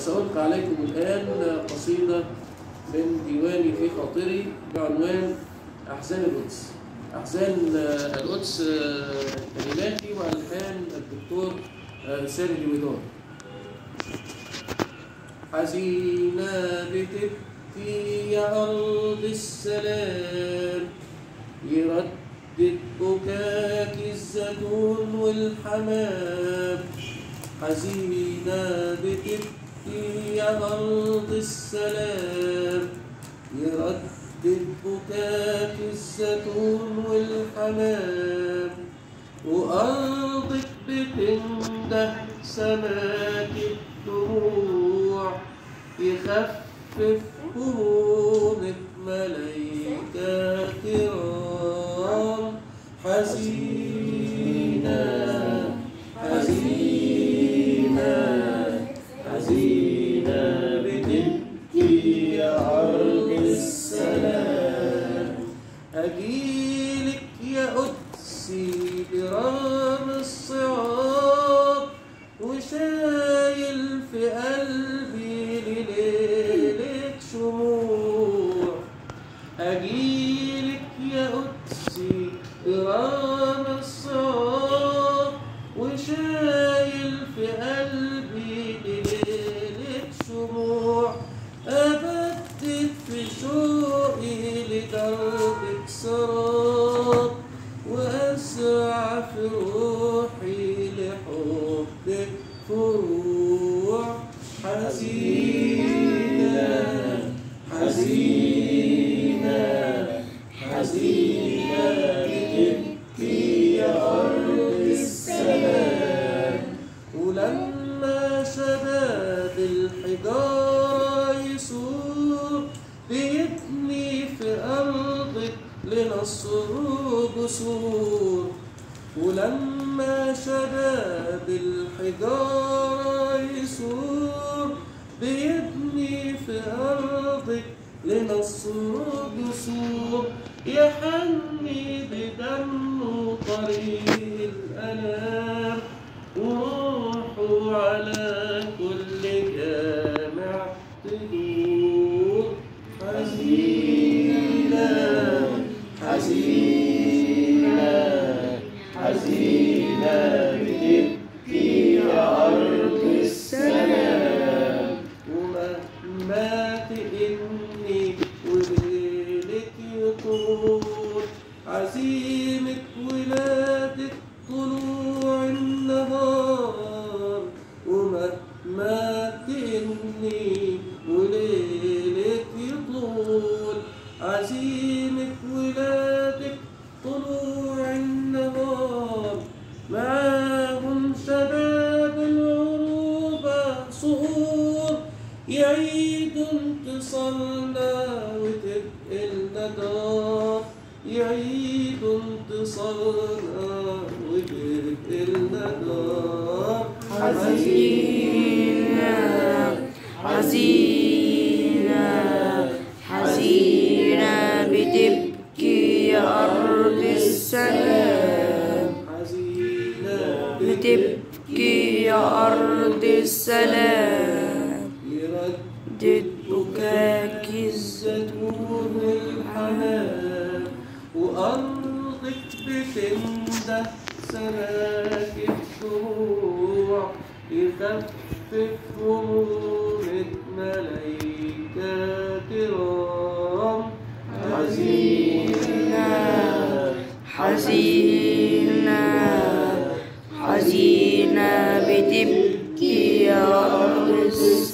سألقي عليكم الآن قصيدة من ديواني في خاطري بعنوان أحزان القدس أحزان القدس كلماتي وألحان الدكتور سامي الودار حزينة بتبكي يا أرض السلام يردد بكاك الزيتون والحمام حزينة بتبكي يا أرض السلام يردد بكاك الزيتون والحمام وأرضك بتنده سماك الدموع يخفف همومك ملايكة كرام حزينة حزينة حزينة بتبكي يا أرض السلام أجيلك يا قدسي برام الصعاب وشايل في قلبي لليلك شموع أجيلك يا قدسي برام الصعاب وشايل في قلبي لليلك شموع أبدد في شوقي لدربك سراب وأسرع في روحي لحبك فروع حزينة حزينة حزينة بتبكي يا أرض السلام ولما شباب الحجارة يسور بيبني في أرضك لنصر جسور ولما شباب الحجارة يسور بيبني في أرضك لنصر جسور يحني بدمه طريق الأنام وروحه على كل جامع تدور حزينة حزينة حزينة بتبكي يا أرض السلام ومهما تئني وليلك يطول عزيمة ولادك طلوع النهار ومهما تئني وليلك يطول عزيمة ولادك طلوع النهار معاهم شباب العروبة صقور يعيدوا انتصارنا وتبقلنا دار يعيدوا انتصارنا وتبقلنا دار حزينة حزينة حزينة بتبكي يا أرض السلام حزينة بتبكي يا أرض السلام يردد بكاك الزيتون والحمام وأرضك بتنده سماك الدموع يخفف همومة ملايكة كرام حزينة حزينة حزينة بتبكي يا أرض السلام